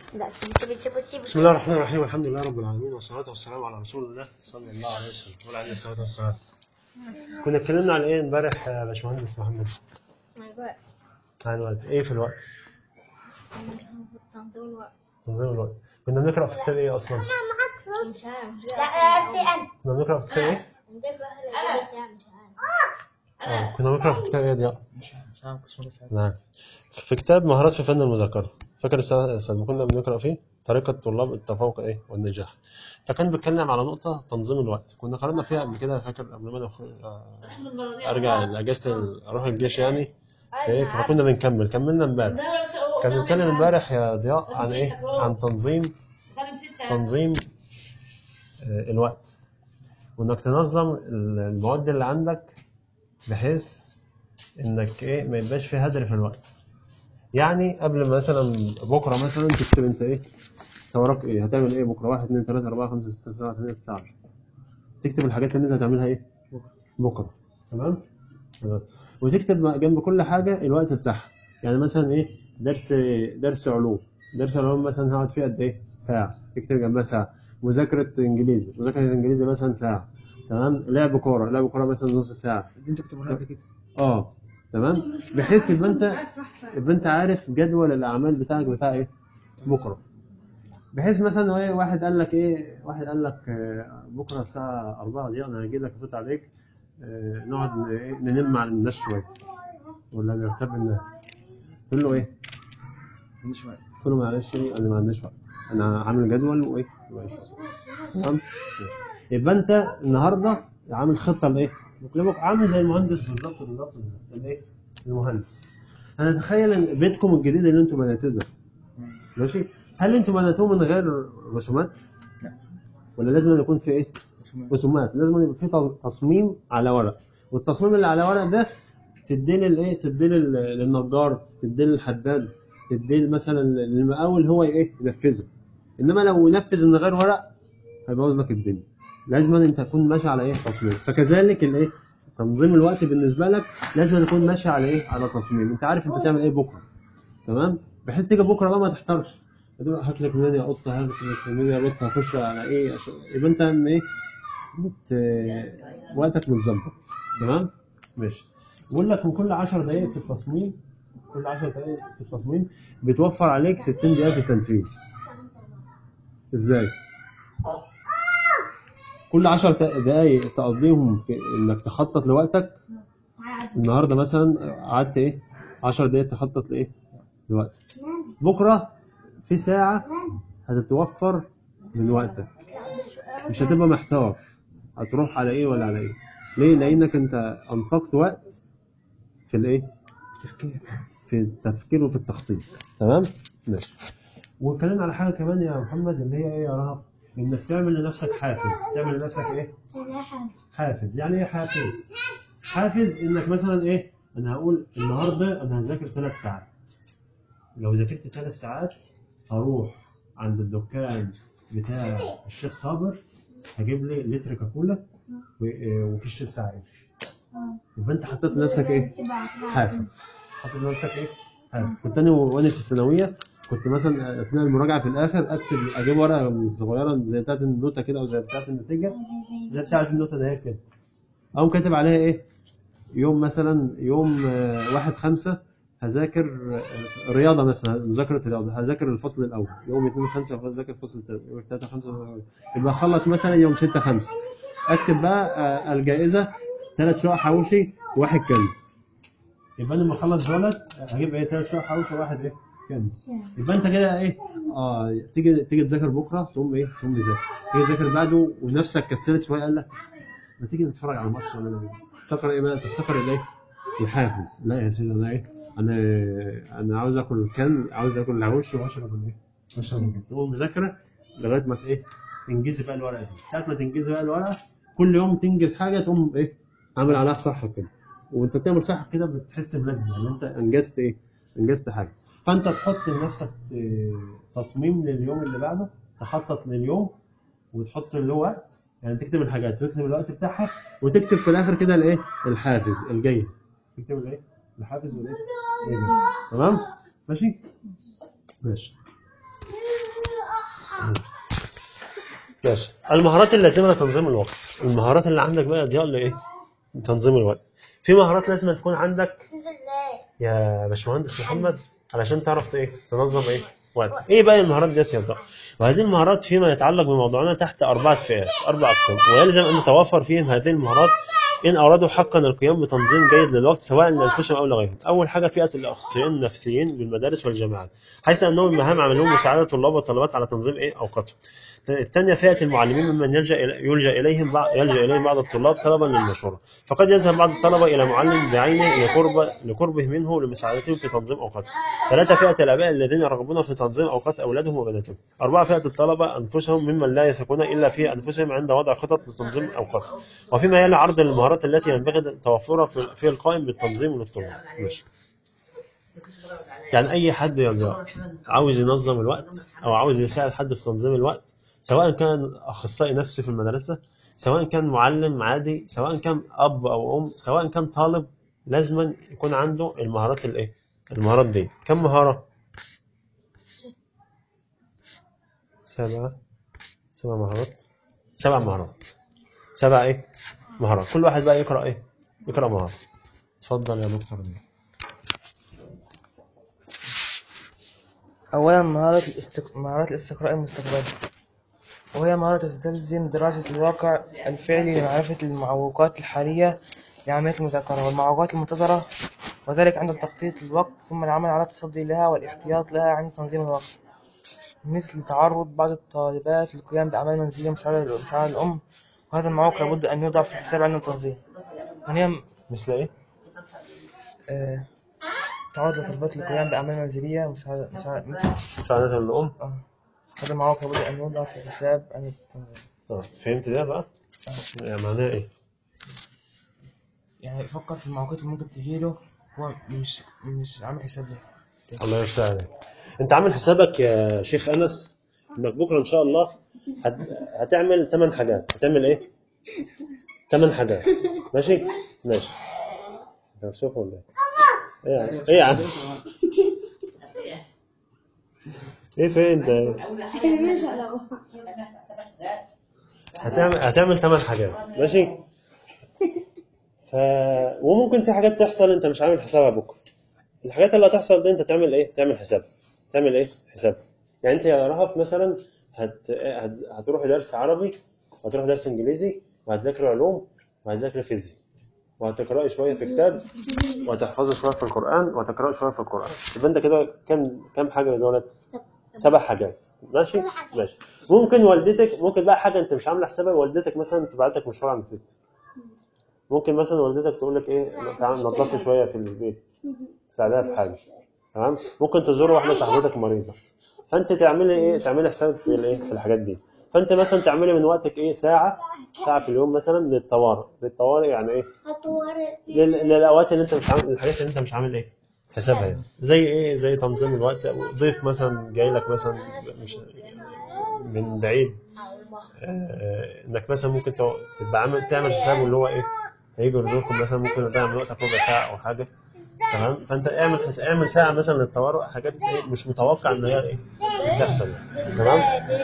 لا sebut sebut sebut sebut بسم الله الرحمن الرحيم الحمد لله رب العالمين والصلاة والسلام على رسول الله صلى الله عليه وسلم وعلى آله الصلاة والسلام كنا اتكلمنا عن ايه امبارح يا باشمهندس محمد عن الوقت ايه في الوقت تنظيم الوقت تنظيم الوقت كنا بنقرأ في كتاب ايه اصلا مش عارف مش عارف لا أنت كنا بنقرأ في كتاب ايه أنت مش عارف مش عارف آه. كنا بنقرأ في كتاب ايه ضياء مش مش عارف بس هو ساعات نعم في كتاب مهارات في فن المذاكرة فاكر السنة السنة ما كنا بنقرأ فيه طريقة طلاب التفوق ايه والنجاح فكان بيتكلم على نقطة تنظيم الوقت كنا قرأنا فيها قبل كده فاكر قبل ما أنا أخ- آه، ارجع لاجازة ال- اروح الجيش يعني ايه فكنا بنكمل كملنا امبارح كان بنتكلم امبارح يا ضياء عن ايه عن تنظيم تنظيم آه، الوقت وانك تنظم ال- المواد اللي عندك بحيث انك ايه ما يبقاش في هدر في الوقت يعني قبل مثلا بكره مثلا تكتب انت ايه انت وراك ايه هتعمل ايه بكره 1 2 3 4 5 6 7 8 9 10 تكتب الحاجات اللي انت هتعملها ايه بكره تمام تمام وتكتب جنب كل حاجه الوقت بتاعها يعني مثلا ايه درس درس علوم درس علوم مثلا هقعد فيه قد ايه ساعه اكتب جنبها ساعه مذاكره انجليزي مذاكره انجليزي مثلا ساعه تمام لعب كوره لعب كوره مثلا نص ساعه دي انت كنت قبل كده اه تمام بحيث يبقى انت يبقى انت عارف جدول الاعمال بتاعك بتاع ايه بكره بحيث مثلا ايه واحد قال لك ايه واحد قال لك آه، بكره الساعه 4 دي انا هجي لك افوت عليك آه، نقعد ن- إيه، ننم على الناس شويه ولا نغتاب الناس تقول له ايه؟ عندي شويه قلت له معلش ايه انا ما عنديش وقت انا عامل جدول وايه وماشي تمام يبقى انت النهارده عامل خطه لايه؟ لبكره عامل زي المهندس بالظبط بالظبط بالظبط الايه؟ المهندس هنتخيل ان بيتكم الجديد اللي انتم بنيتوه ده ماشي هل انتم بنيتوه من غير رسومات؟ لا. ولا لازم أن يكون في ايه؟ رسومات. رسومات لازم أن يبقى في ت- تصميم على ورق والتصميم اللي على ورق ده تديه للايه تديه لل- للنجار تديه للحداد تديه مثلا للمقاول هو ايه ينفذه انما لو نفذ من غير ورق هيبوظ لك الدنيا لازم أن انت تكون ماشي على ايه تصميم فكذلك الايه تنظيم الوقت بالنسبه لك لازم أن تكون ماشي على ايه على تصميم انت عارف انت تعمل ايه بكره تمام بحيث تيجي بكره بقى ما تحتارش تقول هات لك منين يا قطه هات لك منين يا بطه هخش على ايه عشان يبقى انت م- ايه بت... وقتك متظبط تمام ماشي بقول لك من كل 10 دقائق في التصميم كل 10 دقائق في التصميم بتوفر عليك 60 دقيقه في التنفيذ ازاي كل 10 دقائق تقضيهم في انك تخطط لوقتك النهارده مثلا قعدت ايه 10 دقائق تخطط لايه لوقتك بكره في ساعه هتتوفر من وقتك مش هتبقى محتار هتروح على ايه ولا على ايه ليه لانك انت انفقت وقت في الايه تفكير في التفكير وفي التخطيط تمام ماشي واتكلمنا على حاجه كمان يا محمد اللي هي ايه يا رهف انك تعمل لنفسك حافز تعمل لنفسك ايه حافز يعني ايه حافز حافز انك مثلا ايه انا هقول النهارده انا هذاكر ثلاث ساعات لو ذاكرت ثلاث ساعات هروح عند الدكان بتاع الشيخ صابر هجيب لي لتر كاكولا و- وكيس شيبس عايش يبقى انت حطيت لنفسك ايه حافز حطيت لنفسك ايه حافز كنت انا وانا في الثانويه كنت مثلا اثناء المراجعه في الاخر اكتب اجيب ورقه من صغيره زي بتاعت النوته كده او زي بتاعت النتيجه زي بتاعت النوته ده كده اقوم كاتب عليها ايه يوم مثلا يوم آه، واحد خمسة هذاكر آه، رياضة مثلا مذاكرة رياضة هذاكر الفصل الأول يوم اتنين خمسة هذاكر الفصل الثاني يوم تلاتة خمسة يبقى أخلص مثلا يوم ستة خمسة أكتب بقى آه، الجائزة ثلاث شقق حواوشي وواحد كنز يبقى أنا لما أخلص دولت هجيب إيه ثلاث شقق حواوشي وواحد إيه كنز يبقى أنت كده إيه آه تيجي تيجي تذاكر بكرة تقوم إيه تقوم مذاكر تيجي تذاكر بعده ونفسك كسلت شوية قال لك ما تيجي نتفرج على الماتش ولا تفتكر ايه بقى تفتكر الايه الحافز لا يا سيدي انا ايه انا انا عاوز اكل كان عاوز اكل العوش واشرب الايه واشرب الكان تقوم مذاكره لغايه ما ت- ايه تنجزي بقى الورقه دي ساعه ما تنجزي بقى الورقه كل يوم تنجز حاجه تقوم ايه عامل عليها صح كده وانت بتعمل صح كده بتحس بلذه ان انت انجزت ايه انجزت حاجه فانت تحط لنفسك آه، تصميم لليوم اللي بعده تخطط لليوم وتحط له وقت يعني تكتب الحاجات وتكتب الوقت بتاعها وتكتب في الاخر كده الايه الحافز الجايزه تكتب الايه الحافز والايه والجايزة. تمام ماشي ماشي ماشي المهارات اللازمه لتنظيم الوقت المهارات اللي عندك بقى دي اللي ايه تنظيم الوقت في مهارات لازم تكون عندك تنزل ليه؟ يا باشمهندس محمد علشان تعرف ايه تنظم ايه وقت ايه بقى المهارات ديت يا ضياء وهذه المهارات فيما يتعلق بموضوعنا تحت اربعه فئات اربع اقسام ويلزم ان تتوفر فيهم هذه المهارات ان ارادوا حقا القيام بتنظيم جيد للوقت سواء لانفسهم او لغيرهم اول حاجه فئه الاخصائيين النفسيين بالمدارس والجامعات حيث انهم مهام عملهم مساعده الطلاب والطالبات على تنظيم ايه اوقاتهم الثانية فئة المعلمين ممن يلجأ إلى- يلجأ إليهم بعض يلجأ إليهم بعض الطلاب طلبا للمشورة فقد يذهب بعض الطلبة إلى معلم بعينه لقرب لقربه منه لمساعدتهم في تنظيم أوقاتهم ثلاثة فئة الآباء الذين يرغبون في تنظيم أوقات أولادهم وبناتهم أربعة فئة الطلبة أنفسهم ممن لا يثقون إلا في أنفسهم عند وضع خطط لتنظيم أوقاتهم وفيما يلي عرض المهارات التي ينبغي توفرها في في القائم بالتنظيم للطلاب ماشي يعني أي حد يا ضياء عاوز ينظم الوقت أو عاوز يساعد حد في تنظيم الوقت سواء كان أخصائي نفسي في المدرسة سواء كان معلم عادي سواء كان أب أو أم سواء كان طالب لازما يكون عنده المهارات الإيه؟ المهارات دي كم مهارة؟ سبعة سبع مهارات سبع مهارات سبع إيه؟ مهارات كل واحد بقى يقرأ إيه؟ يقرأ مهارة اتفضل يا دكتور أولا مهارة الاستق... مهارات الاستقراء المستقبلي وهي مهارة تستلزم دراسة الواقع الفعلي لمعرفة المعوقات الحالية لعملية المذاكرة والمعوقات المنتظرة وذلك عند تخطيط الوقت ثم العمل على التصدي لها والاحتياط لها عند تنظيم الوقت مثل تعرض بعض الطالبات للقيام بأعمال منزلية مساعدة مساعدة الأم وهذا المعوق لابد أن يوضع في الحساب عند التنظيم ثانيا مثل إيه؟ آه، تعرض لطلبات للقيام بأعمال منزلية مساعدة مساعدة مثل مساعدة الأم آه. هذا المعوق لابد أن يوضع في الحساب عند التنظيم اه فهمت ده بقى؟ يعني معناه إيه؟ يعني يفكر في المعوقات اللي ممكن تجيله هو مش مش عامل حساب لها الله يفتح عليك انت عامل حسابك يا شيخ انس انك بكره ان شاء الله هت... هتعمل 8 حاجات هتعمل ايه 8 حاجات ماشي ماشي انت مكسوف ولا ايه ايه يا عم؟ ايه يا عم ايه فين انت هتعمل هتعمل 8 حاجات ماشي ف وممكن في حاجات تحصل انت مش عامل حسابها بكره الحاجات اللي هتحصل دي انت تعمل ايه تعمل حساب تعمل ايه حساب يعني انت يا رهف مثلا هت... هت... هتروح درس عربي وهتروح درس انجليزي وهتذاكر علوم وهتذاكر فيزياء وهتقرأي شوية في كتاب وهتحفظي شوية في القرآن وهتقرأي شوية في القرآن يبقى انت كده كم كم حاجة دولت سبع حاجات ماشي ماشي ممكن والدتك ممكن بقى حاجة انت مش عاملة حسابها والدتك مثلا تبعت لك مشوار عند ست ممكن مثلا والدتك تقول لك ايه تعال نظفي شوية في البيت تساعدها في حاجة تمام ممكن تزور واحدة صاحبتك مريضة فانت تعملي ايه تعملي حسابك في الايه في الحاجات دي فانت مثلا تعملي من وقتك ايه ساعة ساعة في اليوم مثلا للطوارئ للطوارئ يعني ايه لل- للاوقات اللي انت مش عامل الحاجات اللي انت مش عامل ايه حسابها يعني. زي ايه زي تنظيم الوقت ضيف مثلا جاي لك مثلا مش من بعيد آه، انك مثلا ممكن تو- تبقى عامل تعمل حسابه اللي هو ايه هيجي يرزقكم مثلا ممكن يضيع من وقتك ربع ساعه او حاجه تمام فانت اعمل حس... اعمل ساعه مثلا للطوارئ حاجات ايه مش متوقع ان هي ايه تحصل يعني. تمام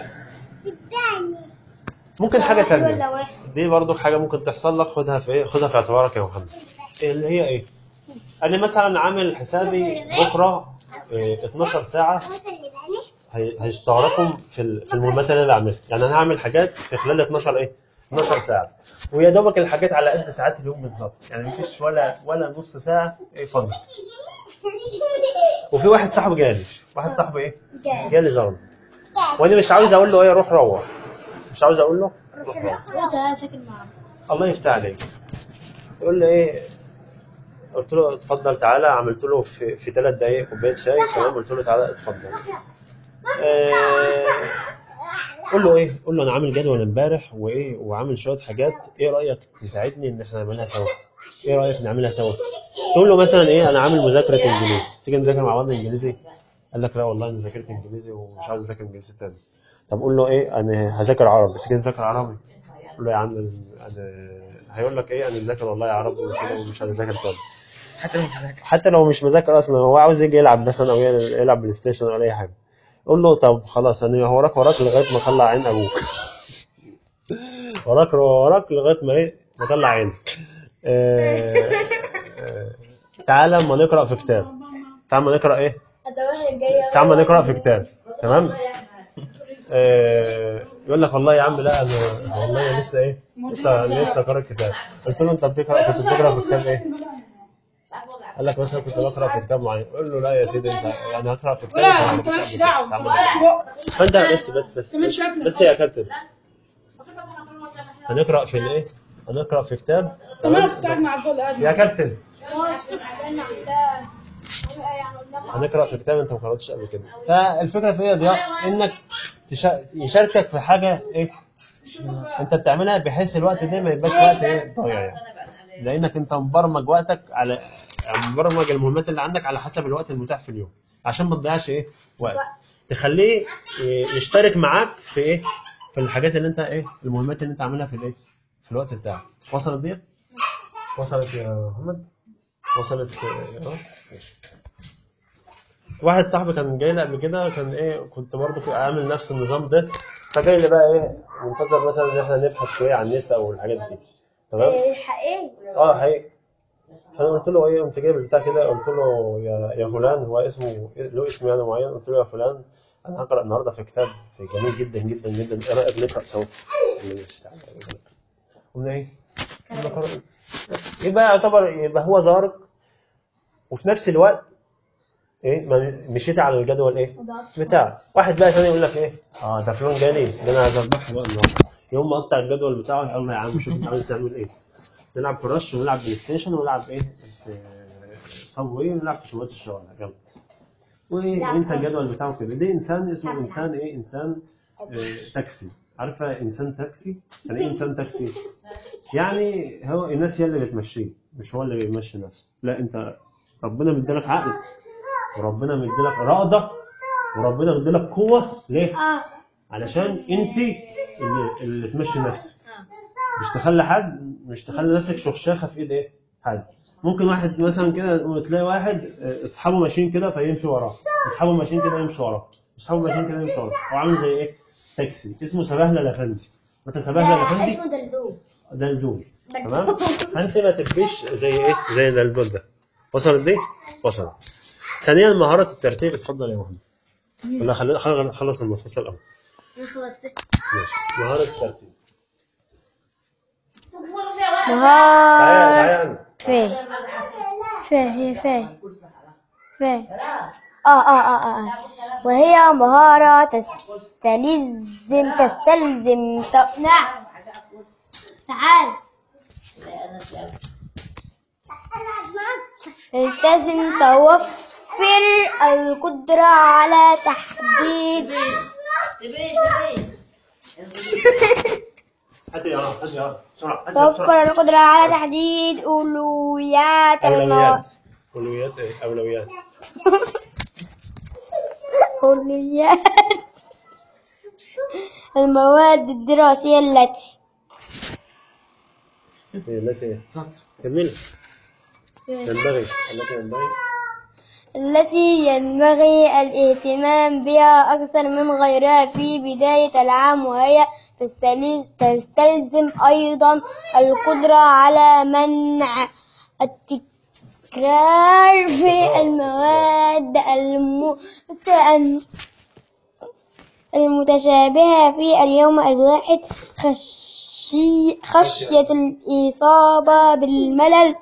ممكن حاجه ثانيه دي برضو حاجه ممكن تحصل لك خدها في ايه خدها في اعتبارك يا محمد اللي هي ايه انا مثلا عامل حسابي بكره إيه 12 ساعه هي- هيشتغلكم في ال- في المهمات اللي انا بعملها يعني انا هعمل حاجات في خلال 12 ايه 12 ساعه ويا دوبك الحاجات على قد ساعات اليوم بالظبط يعني مفيش ولا ولا نص ساعه ايه فاضي وفي واحد صاحبي جالي واحد صاحبي ايه جالي ظلم وانا مش عاوز اقول له ايه روح روح مش عاوز اقول له روح روح وانت ساكن معاهم الله يفتح عليك يقول لي ايه قلت له اتفضل تعالى عملت له في في ثلاث دقائق كوبايه شاي تمام قلت له تعالى اتفضل آه، قول له ايه قول له انا عامل جدول امبارح وايه وعامل شويه حاجات ايه رايك تساعدني ان احنا نعملها سوا ايه رايك نعملها سوا تقول له مثلا ايه انا عامل مذاكره انجليزي تيجي نذاكر مع بعض انجليزي قال لك لا والله انا ذاكرت انجليزي ومش عاوز اذاكر انجليزي تاني طب قول له ايه انا هذاكر عربي تيجي نذاكر عربي قول له يا عم انا هيقول لك ايه انا مذاكر والله عربي وكده ومش هذاكر تاني حتى لو مش مذاكر حتى لو مش مذاكر اصلا هو عاوز يجي يلعب مثلا او يلعب بلاي ستيشن او اي حاجه قول له طب خلاص انا وراك وراك لغايه ما اطلع عين ابوك وراك وراك لغايه ما ايه ما اطلع عينك آه، آه، تعالى اما نقرا في كتاب تعالى اما نقرا ايه الدوائر الجاية تعالى اما نقرا في كتاب تمام آه، يقول لك والله يا عم لا انا والله لسه ايه لسه لسه قارئ كتاب قلت له انت بتقرا كنت بتقرا في كتاب ايه قال لك مثلا كنت بقرا في كتاب معين قول له لا يا سيدي انت انا هقرا في كتاب لا أنت انت ما مالكش قريتش دعوه قبل انت كده. مالكش بق فانت بس بس بس مش بس, شكلك بس يا كابتن هنقرا في الايه هنقرا في كتاب انت مالك تمام قاعد مع الدول قاعد يا كابتن هو عشان عندها يعني قدام هنقرا في كتاب انت ما قراتش قبل كده فالفكره في ايه يا ضياء انك تشا- يشاركك في حاجه ايه انت بتعملها بحيث الوقت ده ما يبقاش وقت ايه ضايع يعني لانك انت مبرمج وقتك على يعني مبرمج المهمات اللي عندك على حسب الوقت المتاح في اليوم عشان ما تضيعش ايه وقت تخليه ي- يشترك معاك في ايه في الحاجات اللي انت ايه المهمات اللي انت عاملها في الايه في الوقت بتاعك وصلت دي وصلت يا محمد وصلت اه ماشي. واحد صاحبي كان جاي لي قبل كده كان ايه كنت برضه عامل نفس النظام ده فجاي لي بقى ايه منتظر مثلا ان احنا نبحث شويه عن النت او الحاجات دي تمام حقيقي اه حقيقي فانا قلت له ايه قمت جايب البتاع كده قلت له يا يا فلان هو اسمه له اسم يعني معين قلت له يا فلان انا هقرا النهارده في كتاب جميل جدا جدا جدا ايه رايك نقرا سوا؟ قال لي ماشي تعالى نقرأ. قلنا ايه؟ قلنا قرأ. يبقى يعتبر يبقى هو زارك وفي نفس الوقت ايه ما مشيت على الجدول ايه؟ بتاعك واحد بقى ثاني يقول لك ايه؟ اه ده فلان جالي ده انا عايز اذبحه بقى النهارده يوم ما اقطع الجدول بتاعه يلا يا عم شوف انت عايز تعمل ايه نلعب كراش ونلعب بلاي ستيشن ونلعب ايه صابوي ونلعب في شوات الشوارع يلا وينسى الجدول بتاعه كده ده انسان اسمه انسان ايه انسان آه، تاكسي عارفه انسان تاكسي يعني ايه انسان تاكسي يعني هو الناس هي اللي بتمشيه مش هو اللي بيمشي نفسه لا انت ربنا مديلك عقل وربنا مديلك اراده وربنا مديلك قوه ليه اه علشان انت اللي, اللي تمشي نفسك مش تخلي حد مش تخلي نفسك شخشاخه في ايد ايه حد ممكن واحد مثلا كده تلاقي واحد آه، اصحابه ماشيين كده فيمشي وراه اصحابه ماشيين كده يمشي وراه اصحابه ماشيين كده يمشي وراه هو عامل زي ايه تاكسي اسمه سبهلة الافندي متى سبهلة الافندي اسمه دلدول ده الجول تمام فانت ما تبقيش زي ايه زي الدلدول ده وصلت دي وصلت ثانيا مهاره الترتيب اتفضل يا محمد ولا خلينا خلينا نخلص المصاصه الاول خلصت ماشي مهاره الترتيب تعالى مهارة تعالى يا انس فين فين هي فين فين آه, آه, آه, آه. وهي مهارة تستلزم تستلزم ت... نعم تعال تستلزم توفر القدرة على تحديد هات يا رب هات يا رب بسرعه هات توفر بسرعه القدرة على تحديد أولويات المواد اولويات اولويات ايه اولويات أولويات المواد الدراسية التي إيه، التي ايه كمل ينبغي التي ينبغي التي ينبغي الاهتمام بها أكثر من غيرها في بداية العام وهي تستل- تستلزم أيضا القدرة على منع التكرار في المواد الم- المتشابهة في اليوم الواحد خشي خشية الإصابة بالملل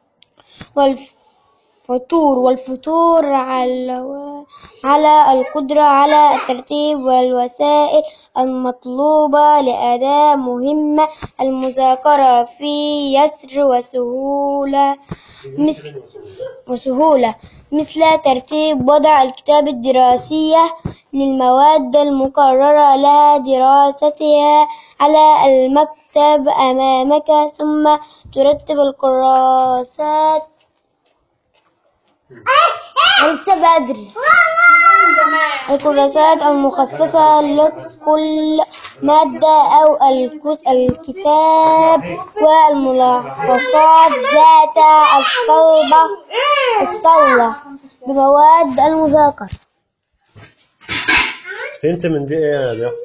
والفتور والفتور على على القدرة على الترتيب والوسائل المطلوبة لأداء مهمة المذاكرة في يسر وسهولة مثل وسهولة مثل ترتيب وضع الكتاب الدراسية للمواد المقررة لها دراستها على المكتب أمامك ثم ترتب الكراسات لسه بدري الكراسات المخصصة لكل مادة أو الكت- الكتاب والملخصات ذات الصلبة الصلة بمواد المذاكرة فهمت من دي ايه يا ضياء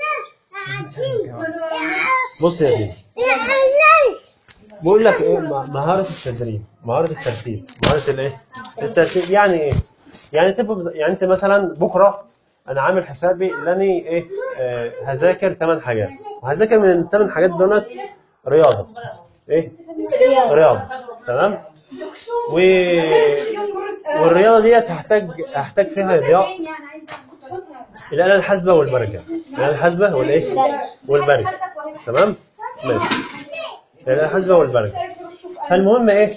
بص يا سيدي بقول لك ايه م- مهارة التدريب مهارة الترتيب مهارة الايه الترتيب يعني ايه يعني تبقى يعني انت مثلا بكره انا عامل حسابي انني ايه آه هذاكر ثمان حاجات وهذاكر من الثمان حاجات دولت رياضة ايه رياضة تمام و... والرياضة دي هتحتاج هحتاج فيها ضياء الآلة الحاسبة والبركة الآلة الحاسبة والإيه؟ والبركة تمام؟ ماشي الآلة الحاسبة والبركة فالمهم إيه؟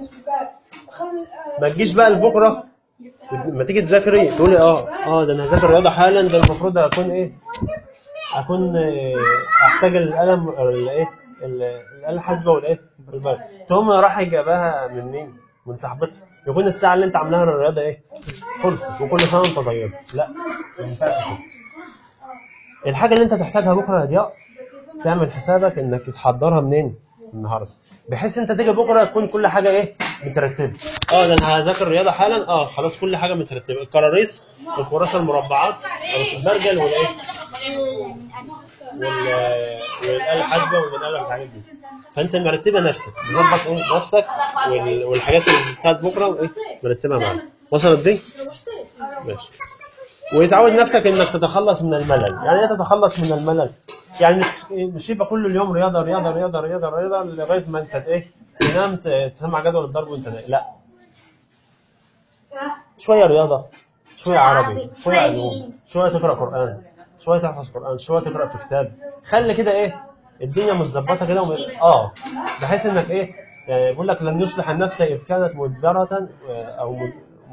ما تجيش بقى لبكرة ما تيجي تذاكري تقولي اه اه ده انا هذاكر رياضة حالا ده المفروض اكون ايه؟ اكون آه، احتاج القلم الايه؟ ال- الآلة الحاسبة والايه؟ والبركة تقوم راح جابها من مين؟ من صاحبتها يكون الساعة اللي انت عاملاها للرياضة ايه؟ خلصت وكل سنة وانت طيب لا ما ينفعش كده الحاجة اللي انت تحتاجها بكرة يا ضياء تعمل حسابك انك تحضرها منين؟ النهارده بحيث انت تيجي بكره تكون كل حاجه ايه؟ مترتبه. اه ده انا هذاكر رياضه حالا اه خلاص كل حاجه مترتبه الكراريس والكراسه المربعات البرجل والايه؟ وال والاله الحاسبه والاله والحاجات دي. فانت مرتبه نفسك مظبط ايه نفسك وال- والحاجات اللي بتاعت بكره ايه مرتبها معاك. وصلت دي؟ ماشي. ويتعود نفسك انك تتخلص من الملل يعني ايه تتخلص من الملل يعني مش مش يبقى كل اليوم رياضه رياضه رياضه رياضه رياضه لغايه ما انت ايه تنام ت- تسمع جدول الضرب وانت نايم لا شويه رياضه شويه عربي شويه علوم شويه تقرا قران شويه تحفظ قران شويه تقرا في كتاب خلي كده ايه الدنيا متظبطه كده وم... اه بحيث انك ايه يعني بيقول لك لن يصلح النفس اذ كانت مدبره آه، او مد...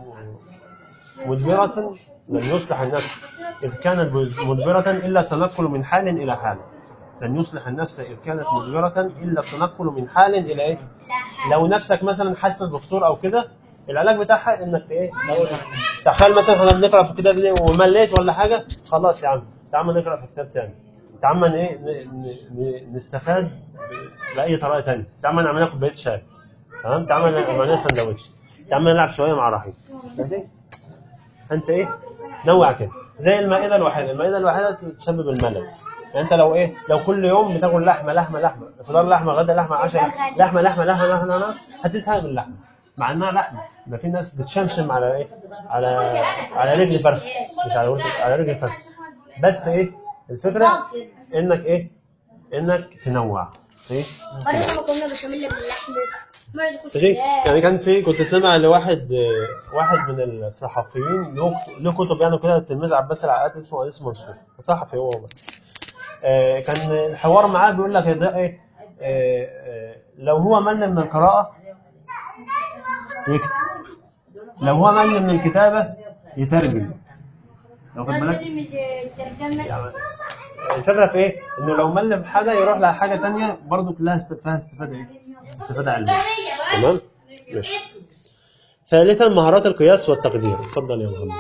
مدبرة لن يصلح النفس إذ كانت مدبرة إلا التنقل من حال إلى حال لن يصلح النفس إذ كانت مدبرة إلا التنقل من حال إلى إيه؟ لو نفسك مثلا حاسس بفطور أو كده العلاج بتاعها إنك إيه؟ لو تخيل مثلا إحنا بنقرأ في الكتاب ده ومليت ولا حاجة خلاص يا عم تعال نقرأ في كتاب تاني تعال من إيه ن- ن- ن- نستفاد بأي طريقة تانية تعال نعمل كوباية شاي تمام تعال نعمل سندوتش تعال نلعب شوية مع رحيم ماشي انت ايه نوع كده زي المائده الواحده المائده الواحده تسبب الملل يعني انت لو ايه لو كل يوم بتاكل لحمه لحمه لحمه فطار لحمه غدا لحمه عشاء لحمه لحمه لحمه لحمه, لحمة هتزهق من اللحمه مع انها لحمه ده في ناس بتشمشم على ايه على على رجل فرخ مش على ورك- على رجل فرخ بس ايه الفكره انك ايه انك تنوع ايه مرة لما كنا بشاميل باللحم مرة كنت ماشي يعني كان في كنت سامع لواحد آه، واحد من الصحفيين له له كتب يعني كده التلميذ عباس العقاد اسمه انيس منصور صحفي هو بقى. آه، كان الحوار معاه بيقول لك ده ايه آه، آه، لو هو مل من القراءة يكتب لو هو مل من الكتابة يترجم لو خد بالك يعني الفكرة في ايه؟ انه لو مل بحاجة يروح لحاجة تانية برضه كلها است- فيها استفادة ايه؟ استفادة علمية تمام؟ ماشي ثالثا مهارات القياس والتقدير اتفضل يا محمد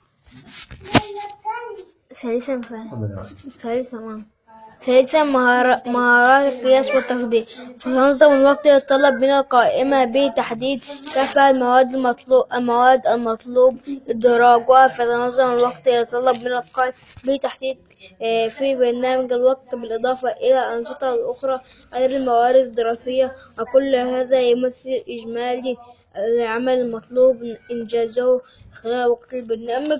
ثالثا فهم محمد عادل. ثالثا ما ثالثا مهار- مهارات القياس والتقدير فتنظم الوقت يتطلب من القائمة بتحديد كافة المواد المطلوب المواد المطلوب إدراجها فتنظم الوقت يتطلب من القائمة بتحديد آه، في برنامج الوقت بالإضافة إلى أنشطة أخرى غير الموارد الدراسية وكل هذا يمثل إجمالي العمل المطلوب إنجازه خلال وقت البرنامج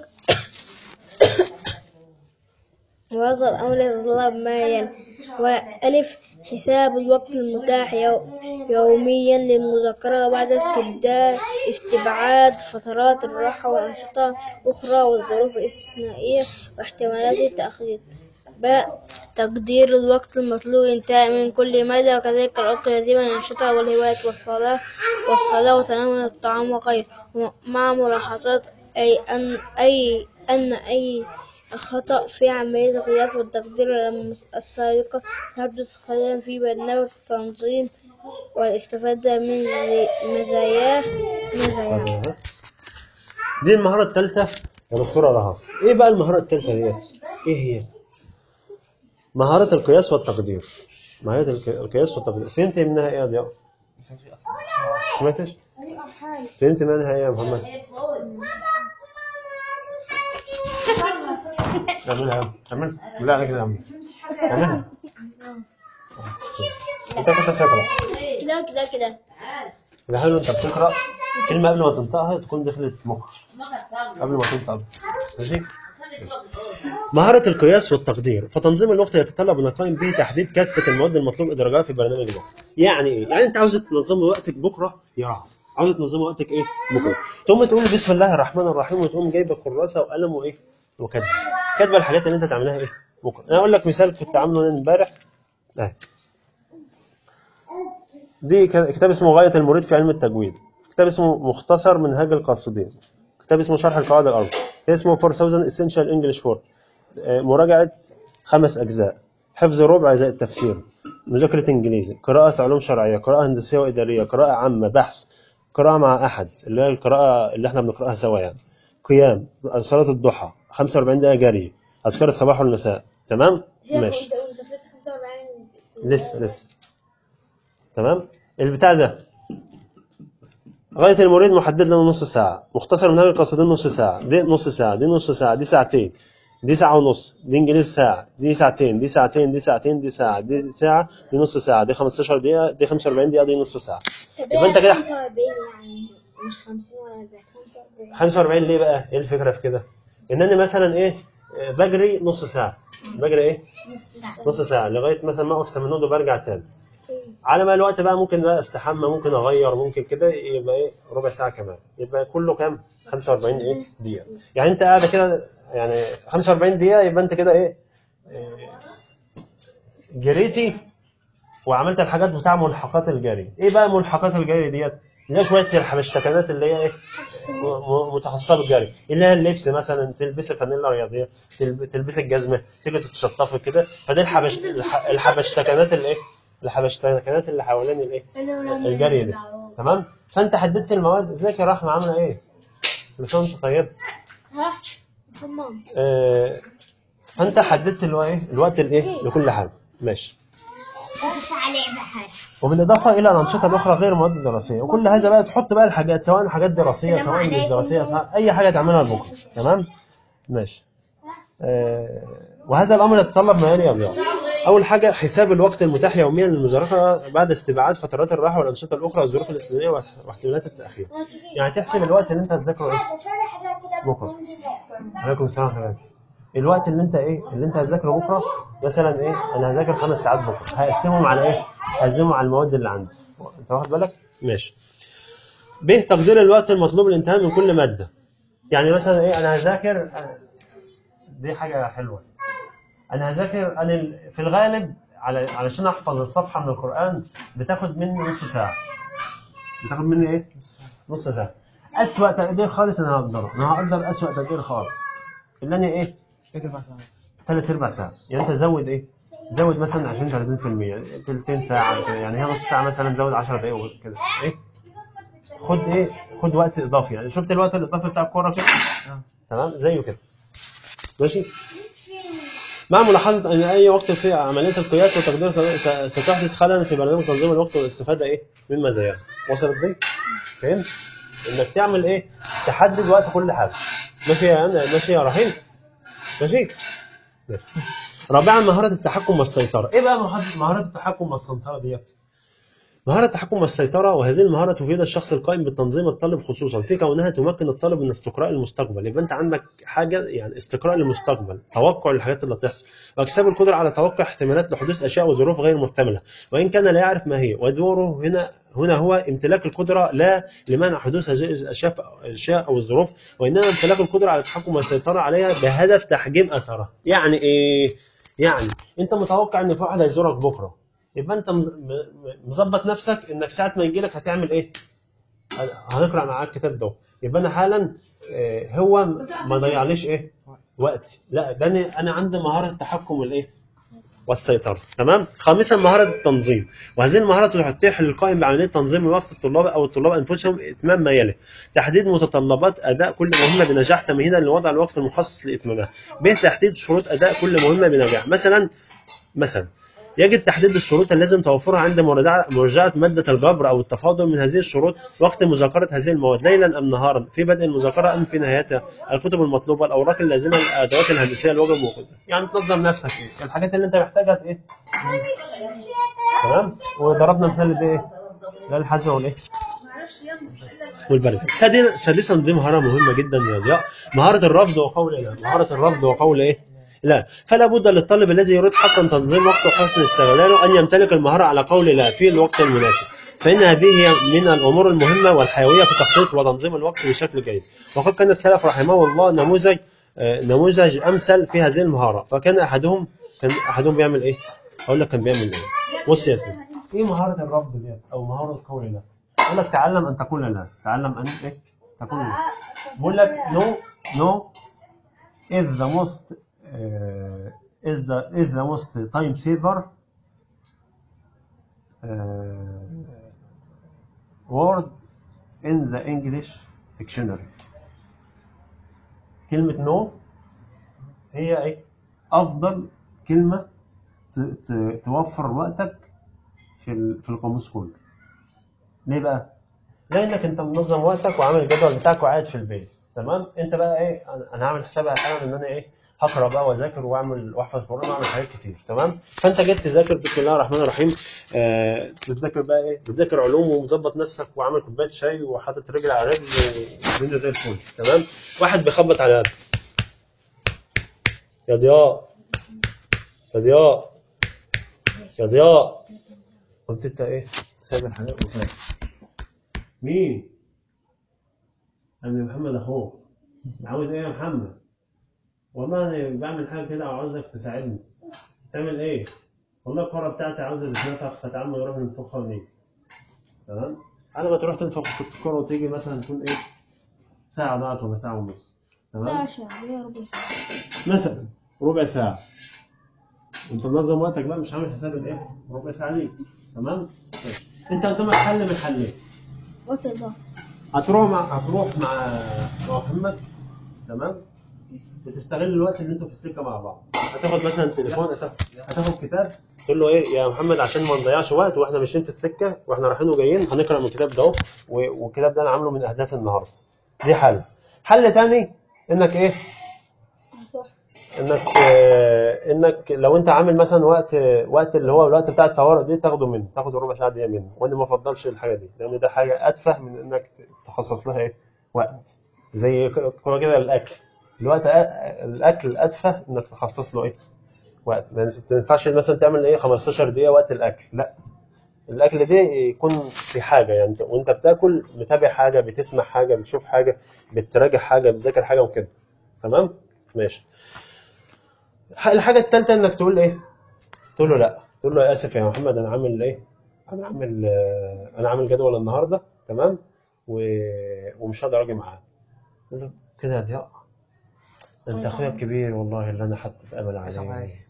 وهذا الأمر يتطلب ما يلي وألف حساب الوقت المتاح يو يوميا للمذاكرة بعد استبدال استبعاد فترات الراحة وأنشطة أخرى والظروف الاستثنائية واحتمالات التأخير باء تقدير الوقت المطلوب انتهاء من كل مادة وكذلك الوقت اللازم للأنشطة والهوايات والصلاة والصلاة وتناول الطعام وغيره مع ملاحظات أي أن أي أن أي خطأ في عملية القياس والتقدير السابقة يحدث خللا في برنامج التنظيم والاستفادة من مزاياه مزاياه دي المهارة الثالثة يا دكتورة رهف ايه بقى المهارة الثالثة ديت؟ ايه هي؟ مهارة القياس والتقدير مهارة الك- القياس والتقدير فهمت منها ايه يا ضياء؟ سمعتش؟ فهمت منها ايه يا محمد؟ اعملها يا عم اعمل بالله عليك يا عم اعملها انت كده تقرا كده كده كده الحلو انت بتقرا كلمه قبل ما تنطقها تكون دخلت مخك قبل ما تنطق ماشي مهارة القياس والتقدير فتنظيم الوقت يتطلب ان القائم به تحديد كافة المواد المطلوب ادراجها في برنامج الوقت يعني ايه يعني انت عاوز تنظم وقتك بكره يا رعد عاوز تنظم وقتك ايه بكره تقوم تقول بسم الله الرحمن الرحيم وتقوم جايبه كراسه وقلم وايه وكاتبه كاتبه الحاجات اللي انت تعملها ايه بكره انا اقول لك مثال كنت عامله انا امبارح اهي دي ك- كتاب اسمه غاية المريد في علم التجويد كتاب اسمه مختصر منهاج القاصدين كتاب اسمه شرح القواعد الأربع كتاب اسمه 4000 Essential English Word آه، مراجعة خمس أجزاء حفظ ربع زائد تفسير مذاكرة إنجليزي قراءة علوم شرعية قراءة هندسية وإدارية قراءة عامة بحث قراءة مع أحد اللي هي القراءة اللي احنا بنقرأها سوا يعني قيام صلاة الضحى 45 دقيقة جري أذكار الصباح والمساء تمام ماشي انت وانت فاكر 45 لسه لسه تمام البتاع ده غاية المريد محدد لنا نص ساعة مختصر منهج القاصدين نص ساعة دي نص ساعة دي نص ساعة دي ساعتين دي ساعة ونص دي انجليزي ساعة دي ساعتين دي ساعتين دي ساعتين دي ساعة دي ساعة دي نص ساعة دي 15 دقيقة دي 45 دقيقة دي نص ساعة طب يبقى انت كده 45 يعني مش 50 ولا 40 45 45 ليه بقى؟ ايه الفكرة في كده؟ ان انا مثلا ايه آه، بجري نص ساعة بجري ايه؟ نص ساعة نص ساعة لغاية مثلا ما اقف سمنود وبرجع تاني على ما الوقت بقى ممكن بقى استحمى ممكن اغير ممكن كده يبقى ايه ربع ساعه كمان يبقى كله كام 45 ايه دقيقه يعني انت قاعده كده يعني 45 دقيقه يبقى انت كده ايه إيه، جريتي وعملت الحاجات بتاع ملحقات الجري ايه بقى ملحقات الجري ديت اللي هي شويه الحبشتكنات اللي هي ايه م- م- متخصصه بالجري اللي هي اللبس مثلا تلبسي فانيلا رياضيه تلب- تلبسي الجزمه تيجي تتشطفي كده فدي الحبش الح- الحبشتكنات اللي ايه الحبشتكنات اللي حوالين الايه الجري ده تمام فانت حددت المواد ازيك يا رحمه عامله ايه لسان طيب ها تمام آه فانت حددت اللي هو ايه الوقت الايه لكل حاجه ماشي بس عليه بحاجة وبالاضافه الى الانشطه الاخرى غير المواد الدراسيه وكل هذا بقى تحط بقى الحاجات سواء حاجات دراسيه سواء مش دراسيه اي حاجه تعملها بكره تمام ماشي آه وهذا الامر يتطلب ما يلي يا ضياء اول حاجه حساب الوقت المتاح يوميا للمذاكره بعد استبعاد فترات الراحه والانشطه الاخرى والظروف الاستثنائيه واحتمالات التاخير يعني تحسب الوقت اللي انت هتذاكره ايه بكره عليكم السلام ورحمه الله الوقت اللي انت ايه اللي انت هتذاكره بكره مثلا ايه انا هذاكر خمس ساعات بكره هقسمهم على ايه هقسمهم على المواد اللي عندي انت واخد بالك ماشي ب تقدير الوقت المطلوب للانتهاء من كل ماده يعني مثلا ايه انا هذاكر دي حاجه حلوه انا هذاكر انا ال- في الغالب على علشان احفظ الصفحه من القران بتاخد مني نص ساعه بتاخد مني ايه نص ساعه اسوأ تقدير خالص انا هقدره انا هقدر اسوأ تقدير خالص اللي انا ايه ايه تبع ساعات ثلاث ارباع ساعه يعني انت زود ايه زود مثلا 20 30% تلتين ساعه كده يعني هي نص ساعه مثلا زود 10 دقائق كده ايه خد ايه خد وقت اضافي يعني شفت الوقت الاضافي بتاع الكوره كده اه تمام زيه كده ماشي مع ملاحظة أن أي وقت في عملية القياس والتقدير س- س- ستحدث خللا في برنامج تنظيم الوقت والاستفادة إيه من مزاياه وصلت دي؟ فهمت؟ إنك تعمل إيه؟ تحدد وقت كل حاجة ماشي يا أنا ماشي يا رحيم؟ ماشي؟ ماشي. رابعا مهارة التحكم والسيطرة إيه بقى مهارة مهارة التحكم والسيطرة ديت؟ مهارة التحكم والسيطرة وهذه المهارة تفيد الشخص القائم بالتنظيم الطالب خصوصا في كونها تمكن الطالب من استقراء المستقبل يبقى انت عندك حاجة يعني استقراء للمستقبل توقع للحاجات اللي هتحصل واكساب القدرة على توقع احتمالات لحدوث اشياء وظروف غير محتملة وان كان لا يعرف ما هي ودوره هنا هنا هو امتلاك القدرة لا لمنع حدوث هذه الاشياء الاشياء او الظروف وانما امتلاك القدرة على التحكم والسيطرة عليها بهدف تحجيم اثرها يعني ايه يعني انت متوقع ان في واحد هيزورك بكره يبقى انت مز- م- م- مظبط نفسك انك ساعه ما يجي لك هتعمل ايه؟ هنقرا معاك الكتاب ده يبقى انا حالا آه، هو ما ضيعليش ايه؟ وقت لا ده انا انا عندي مهاره التحكم والايه؟ والسيطره تمام؟ خامسا مهاره التنظيم وهذه المهاره تتيح للقائم بعمليه تنظيم وقت الطلاب او الطلاب انفسهم اتمام ما يلي تحديد متطلبات اداء كل مهمه بنجاح تمهيدا لوضع الوقت المخصص لاتمامها ب تحديد شروط اداء كل مهمه بنجاح مثلا مثلا يجب تحديد الشروط التي لازم توفرها عند مراجعة مراجعة مادة الجبر أو التفاضل من هذه الشروط وقت مذاكرة هذه المواد ليلا أم نهارا في بدء المذاكرة أم في نهايتها الكتب المطلوبة الأوراق اللازمة الأدوات الهندسية الواجب موجودة يعني تنظم نفسك إيه الحاجات اللي أنت محتاجها إيه تمام وضربنا مثال ده إيه ده الحاسبة والإيه والبرد سادسا سادسا دي مهارة مهمة جدا يا ضياء مهارة الرفض وقول لا مهارة الرفض وقول ايه لا فلا بد للطالب الذي يريد حقا تنظيم وقته وحسن استغلاله ان يمتلك المهارة على قول لا في الوقت المناسب فإن هذه هي من الأمور المهمة والحيوية في تخطيط وتنظيم الوقت بشكل جيد وقد كان السلف رحمه الله نموذج آه، نموذج أمثل في هذه المهارة فكان أحدهم كان أحدهم بيعمل إيه؟ أقول لك كان بيعمل إيه؟ بص يا سيدي إيه مهارة الرفض دي أو مهارة قول لا؟ يقول لك تعلم أن تقول لا تعلم أن إيه؟ تقول لا بيقول لك no no is the most uh, is the is the most time saver uh, word in the English dictionary كلمة no هي ايه أفضل كلمة ت- ت- توفر وقتك في ال- في القاموس كله ليه بقى؟ لانك انت منظم وقتك وعامل الجدول بتاعك وقاعد في البيت تمام انت بقى ايه أنا- انا هعمل حسابي الان ان انا ايه هقرا بقى واذاكر واعمل واحفظ قران واعمل حاجات كتير تمام فانت جيت تذاكر بسم الله الرحمن الرحيم آه بتذاكر بقى ايه بتذاكر علوم ومظبط نفسك وعامل كوبايه شاي وحاطط رجل على رجل والدنيا زي الفل تمام واحد بيخبط على قلبك يا ضياء يا ضياء يا ضياء قمت انت ايه سايب الحاجات وفاهم مين؟ أنا محمد أخوك عاوز إيه يا محمد؟ والله أنا بعمل حاجة كده وعاوزك تساعدني تعمل إيه؟ والله الكرة بتاعتي عاوزة تتنفخ فتعال نروح ننفخها ونيجي تمام؟ أنا ما تروح تنفخ الكرة وتيجي مثلا تكون إيه؟ ساعة ضاعت ولا ساعة ونص تمام؟ ساعة هي ربع ساعة مثلا ربع ساعة انت منظم وقتك بقى مش عامل حساب الايه؟ ربع ساعة ليك تمام؟ ماشي. انت قدامك حل من حلين وقت الضغط هتروح مع هتروح مع مع محمد تمام بتستغل الوقت اللي انتوا في السكه مع بعض هتاخد مثلا تليفون هتاخد, هتاخد كتاب تقول له ايه يا محمد عشان ما نضيعش وقت واحنا ماشيين في السكه واحنا رايحين وجايين هنقرا من الكتاب ده اهو و- والكتاب ده انا عامله من اهداف النهارده دي حل حل تاني انك ايه صح انك آه، انك لو انت عامل مثلا وقت وقت اللي هو الوقت بتاع الطوارئ دي تاخده منه تاخده ربع ساعه دقيقه منه وانا ما افضلش الحاجه دي لان ده حاجه اتفه من انك ت- تخصص لها ايه وقت زي ك- كده كده الاكل الوقت أ- الاكل اتفه انك تخصص له ايه وقت ما ينفعش مثلا تعمل ايه 15 دقيقه وقت الاكل لا الاكل ده يكون في حاجه يعني انت- وانت بتاكل متابع حاجه بتسمع حاجه بتشوف حاجه بتراجع حاجه بتذاكر حاجه وكده تمام ماشي الحاجه الثالثه انك تقول ايه تقول له لا تقول له يا اسف يا محمد انا عامل ايه انا عامل آه، انا عامل جدول النهارده تمام و... ومش هقدر اجي معاه تقول له كده يا ضياء انت اخويا الكبير والله اللي انا حطيت امل عليه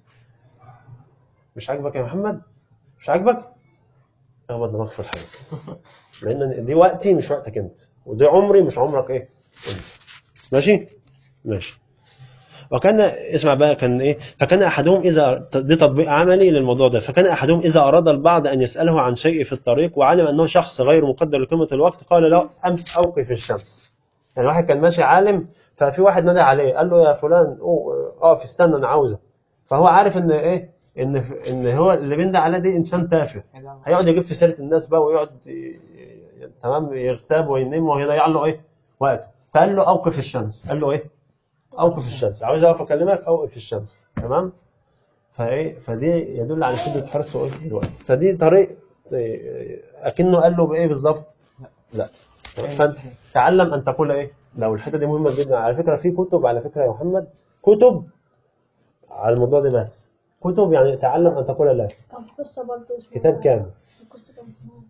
مش عاجبك يا محمد مش عاجبك اخبط دماغك في الحيط لان دي وقتي مش وقتك انت ودي عمري مش عمرك ايه انت ماشي ماشي وكان اسمع بقى كان ايه فكان احدهم اذا دي تطبيق عملي للموضوع ده فكان احدهم اذا اراد البعض ان يساله عن شيء في الطريق وعلم انه شخص غير مقدر لقيمه الوقت قال له امس اوقف الشمس يعني واحد كان ماشي عالم ففي واحد نادى عليه قال له يا فلان أوه، اقف استنى انا عاوزك فهو عارف ان ايه ان ان هو اللي بيندى عليه دي انسان تافه هيقعد يجيب في سيره الناس بقى ويقعد ي- ي- تمام يغتاب وينام ويضيع له ايه وقته فقال له اوقف الشمس قال له ايه اوقف الشمس عاوز اقف اكلمك اوقف الشمس تمام فايه فدي يدل على شده حرصه ايه الوقت فدي طريق إيه، اكنه قال له بايه بالظبط لا فانت تعلم ان تقول ايه لو الحته دي مهمه جدا على فكره في كتب على فكره يا محمد كتب على الموضوع ده بس كتب يعني تعلم ان تقول لا كان في قصة برضه اسمها كتاب كامل القصة كان اسمها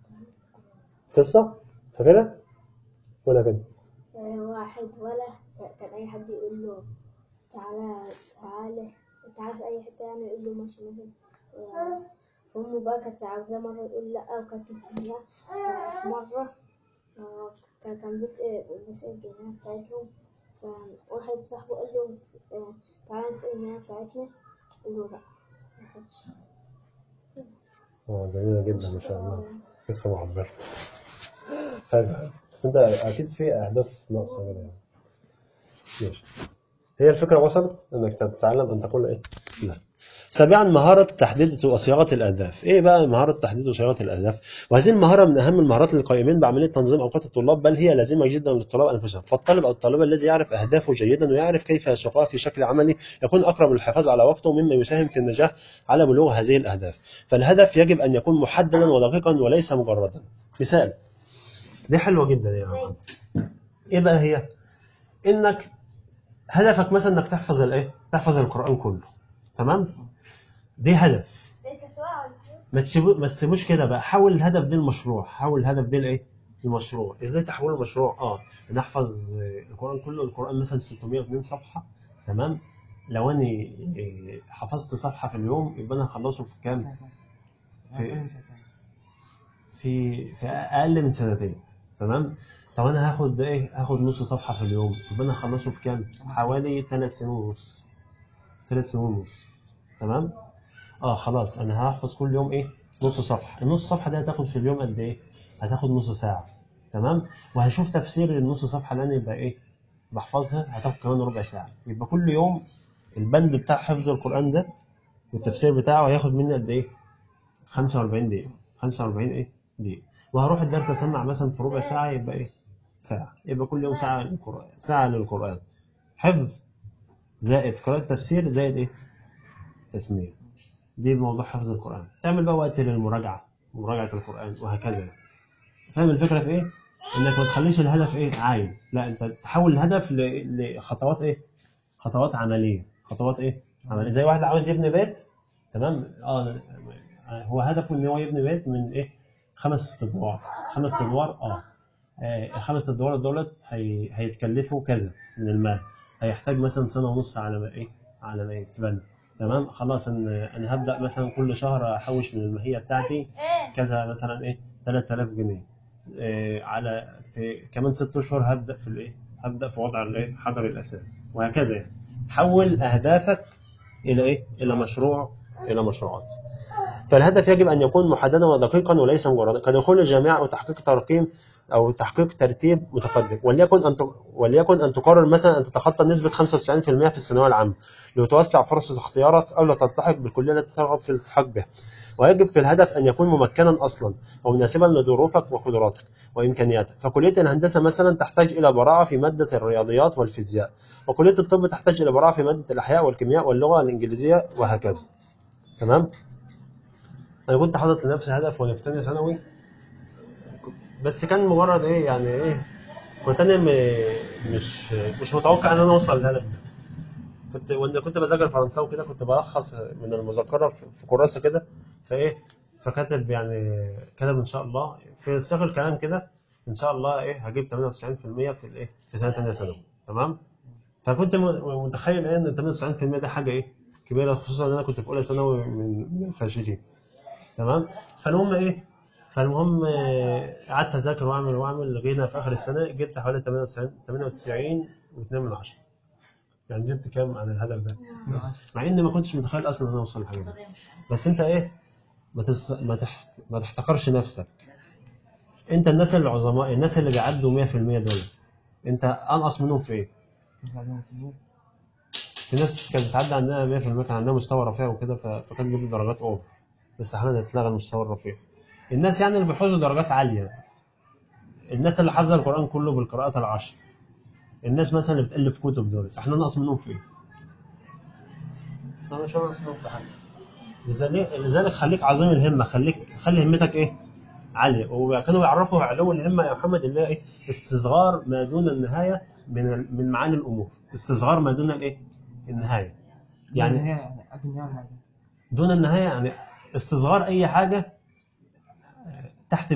قصه فاكرها ولا كده آه، واحد ولا كان أي حد يقول له تعالى تعالى تعالى في أي حتة يعني يقول له ماشي ماشي آه، فأمه بقى كانت عاوزاه مرة يقول لأ وكانت مستنياه ففي مرة آه، كان كان بيسأل بيسأل الجنينة بتاعتهم فواحد صاحبه قال له آه، تعالى نسأل الجنينة بتاعتنا قال له لأ ما كانتش اه جميلة جدا ما شاء الله قصة معبرة حلو بس انت اكيد في احداث ناقصة كده يعني ماشي هي الفكرة وصلت انك تتعلم ان تقول ايه لا سابعا مهارة تحديد وصياغة الأهداف. إيه بقى مهارة تحديد وصياغة الأهداف؟ وهذه المهارة من أهم المهارات للقائمين بعملية تنظيم أوقات الطلاب بل هي لازمة جدا للطلاب أنفسهم، فالطالب أو الطالبة الذي يعرف أهدافه جيدا ويعرف كيف يسوقها في شكل عملي يكون أقرب للحفاظ على وقته مما يساهم في النجاح على بلوغ هذه الأهداف. فالهدف يجب أن يكون محددا ودقيقا وليس مجردا. مثال دي حلوة جدا يا عم. إيه بقى هي؟ إنك هدفك مثلا إنك تحفظ الإيه؟ تحفظ القرآن كله. تمام؟ دي هدف ما تسيبو ما تسيبوش كده بقى حول الهدف ده لمشروع حول الهدف ده لايه لمشروع ازاي تحوله لمشروع اه انا احفظ القران كله القران مثلا 602 صفحه تمام لو انا إيه، حفظت صفحه في اليوم يبقى انا هخلصه في كام في في في اقل من سنتين تمام طب انا هاخد ايه هاخد نص صفحه في اليوم يبقى انا هخلصه في كام حوالي 3 سنين ونص 3 سنين ونص تمام اه خلاص انا هحفظ كل يوم ايه نص صفحه النص صفحه دي هتاخد في اليوم قد ايه هتاخد نص ساعه تمام وهشوف تفسير النص صفحه اللي انا يبقى ايه بحفظها هتاخد كمان ربع ساعه يبقى كل يوم البند بتاع حفظ القران ده والتفسير بتاعه هياخد مني قد ايه 45 دقيقه 45 ايه دقيقه وهروح الدرس اسمع مثلا في ربع ساعه يبقى ايه ساعه يبقى كل يوم ساعه للقران ساعه للقران حفظ زائد قراءه تفسير زائد ايه تسميه دي موضوع حفظ القرآن تعمل بقى وقت للمراجعة مراجعة القرآن وهكذا فاهم الفكرة في ايه؟ انك ما تخليش الهدف ايه عايم لا انت تحول الهدف ل- لخطوات ايه؟ خطوات عملية خطوات ايه؟ عملية زي واحد عاوز يبني بيت تمام اه هو هدفه ان هو يبني بيت من ايه؟ خمس ادوار خمس ادوار اه آه، الخمس ادوار دولت هي... هيتكلفوا كذا من المال هيحتاج مثلا سنه ونص على ما ايه على ما يتبنى تمام خلاص ان انا هبدا مثلا كل شهر احوش من الماهيه بتاعتي كذا مثلا ايه 3000 جنيه إيه على في كمان ست اشهر هبدا في الايه هبدا في وضع الايه حجر الاساس وهكذا يعني حول اهدافك الى ايه الى مشروع الى مشروعات فالهدف يجب ان يكون محددا ودقيقا وليس مجردا كدخول الجامعه او تحقيق ترقيم او تحقيق ترتيب متقدم وليكن ان ت- وليكن ان تقرر مثلا ان تتخطى نسبه 95% في الثانويه العامه لتوسع فرص اختيارك او لتلتحق بالكليه التي ترغب في الالتحاق بها ويجب في الهدف ان يكون ممكنا اصلا ومناسبا لظروفك وقدراتك وامكانياتك فكليه الهندسه مثلا تحتاج الى براعه في ماده الرياضيات والفيزياء وكليه الطب تحتاج الى براعه في ماده الاحياء والكيمياء واللغه الانجليزيه وهكذا تمام انا كنت حاطط لنفسي هدف وانا في ثانيه ثانوي بس كان مجرد ايه يعني ايه كنت انا م- مش مش متوقع ان انا اوصل للهدف ده كنت وانا كنت بذاكر فرنساوي كده كنت بلخص من المذكره في في كراسه كده فايه فكاتب يعني كتب ان شاء الله في سياق الكلام كده ان شاء الله ايه هجيب 98% في الايه في سنه ثانيه ثانوي تمام فكنت م- متخيل ايه ان 98% ده حاجه ايه كبيره خصوصا ان انا كنت في اولى ثانوي من من الفاشلين تمام فالمهم ايه فالمهم آه، قعدت اذاكر واعمل واعمل لغايه في اخر السنه جبت حوالي 98 98 و2 من 10 يعني زدت كام عن الهدف ده مع اني ما كنتش متخيل اصلا ان انا اوصل لحاجه دي بس انت ايه ما تس... ما, تحس... ما تحتقرش نفسك انت الناس العظماء الناس اللي بيعدوا 100% دول انت انقص منهم في ايه في ناس كانت بتعدي عندنا 100% كان عندها مستوى رفيع وكده ف... فكانت بتجيب درجات اوفر بس احيانا يتلغى المستوى الرفيع الناس يعني اللي بيحوزوا درجات عاليه الناس اللي حافظه القران كله بالقراءات العشر الناس مثلا اللي بتالف كتب دول احنا ناقص منهم في ايه؟ احنا مش ناقص منهم في حاجه لذلك لذلك خليك عظيم الهمه خليك خلي همتك ايه؟ عاليه وكانوا يعرفوا علو الهمه يا محمد اللي هي ايه؟ استصغار ما دون النهايه من ال- من معاني الامور استصغار ما دون الايه؟ النهايه يعني هي قد النهاية ولا دون النهايه يعني استصغار اي حاجه تحت 100%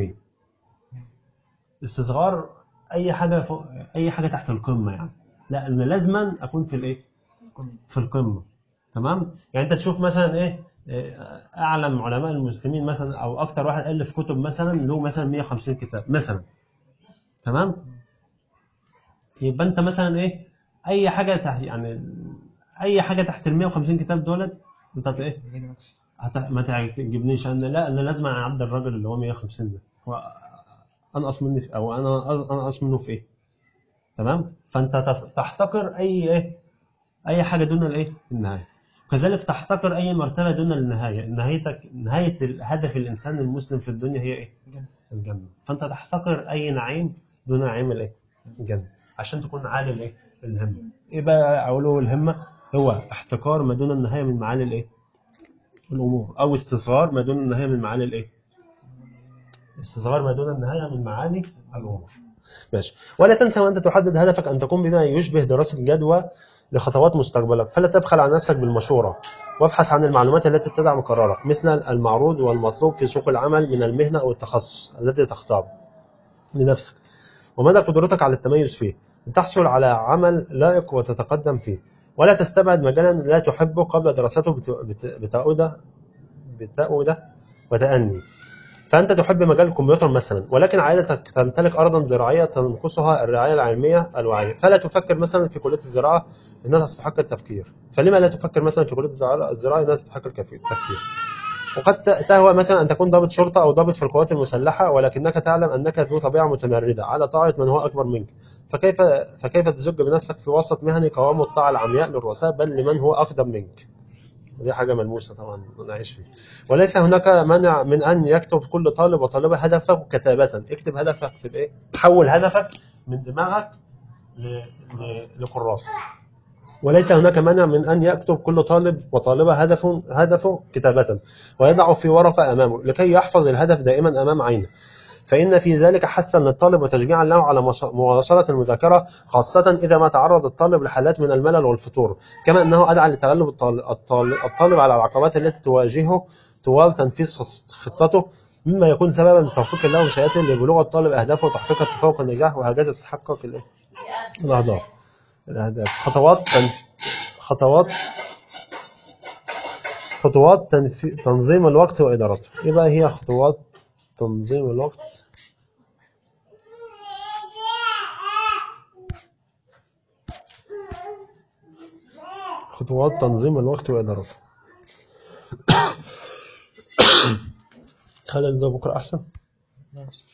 استصغار اي حاجه فوق اي حاجه تحت القمه يعني لا انا لازما اكون في الايه في القمه تمام يعني انت تشوف مثلا ايه إيه، اعلم علماء المسلمين مثلا او اكتر واحد الف كتب مثلا له مثلا 150 كتاب مثلا تمام يبقى انت مثلا ايه اي حاجه تحت يعني اي حاجه تحت ال 150 كتاب دولت انت ايه هت... ما تعجبنيش انا لا انا لازم اعدي الراجل اللي هو 150 ده هو انقص مني في او انا انقص منه في ايه تمام فانت تس- تحتقر اي ايه اي حاجه دون الايه النهايه كذلك تحتقر اي مرتبه دون النهايه نهايتك نهايه هدف الانسان المسلم في الدنيا هي ايه الجنة. الجنه فانت تحتقر اي نعيم دون نعيم الايه الجنه عشان تكون عالي الايه الهمه ايه بقى علو الهمه هو احتقار ما دون النهايه من معالي الايه الامور او استصغار ما دون النهايه من معالي الايه استصغار ما دون النهايه من معاني الامور ماشي ولا تنسى وانت تحدد هدفك ان تقوم بما يشبه دراسه جدوى لخطوات مستقبلك فلا تبخل على نفسك بالمشوره وابحث عن المعلومات التي تدعم قرارك مثل المعروض والمطلوب في سوق العمل من المهنه او التخصص الذي تختاره لنفسك ومدى قدرتك على التميز فيه لتحصل على عمل لائق وتتقدم فيه ولا تستبعد مجالا لا تحبه قبل دراسته بت- بت- بتأودة بتأودة وتأني فأنت تحب مجال الكمبيوتر مثلا ولكن عائلتك تمتلك أرضا زراعية تنقصها الرعاية العلمية الواعية فلا تفكر مثلا في كلية الزراعة أنها تستحق التفكير فلما لا تفكر مثلا في كلية الزراعة الزراعة أنها تستحق الكف- التفكير وقد ت- تهوى مثلا أن تكون ضابط شرطة أو ضابط في القوات المسلحة ولكنك تعلم أنك ذو طبيعة متمردة على طاعة من هو أكبر منك فكيف فكيف تزج بنفسك في وسط مهني قوام الطاعة العمياء للرؤساء بل لمن هو أقدم منك ودي حاجة ملموسة طبعا نعيش فيه وليس هناك مانع من أن يكتب كل طالب وطالبة هدفه كتابة اكتب هدفك في الإيه حول هدفك من دماغك ل- ل- لكراسة وليس هناك مانع من أن يكتب كل طالب وطالبة هدفه, هدفه كتابة ويضعه في ورقة أمامه لكي يحفظ الهدف دائما أمام عينه فإن في ذلك حثا للطالب وتشجيعا له على مص- مواصلة المذاكرة خاصة إذا ما تعرض الطالب لحالات من الملل والفتور كما أنه أدعى لتغلب الطال- الطال- الطالب على العقبات التي تواجهه طوال تنفيذ خطته مما يكون سببا لتوفيق الله ومشيئته لبلوغ الطالب أهدافه وتحقيق التفوق والنجاح وهكذا تتحقق الإيه؟ الأهداف الأهداف خطوات تنف... خطوات خطوات تنف... تنظيم الوقت وإدارته إيه بقى هي خطوات تنظيم الوقت خطوات تنظيم الوقت وإدارته خلي ده بكرة أحسن ماشي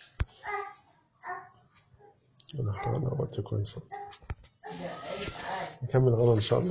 أنا هحاول وقت كويس نكمل غدا إن شاء الله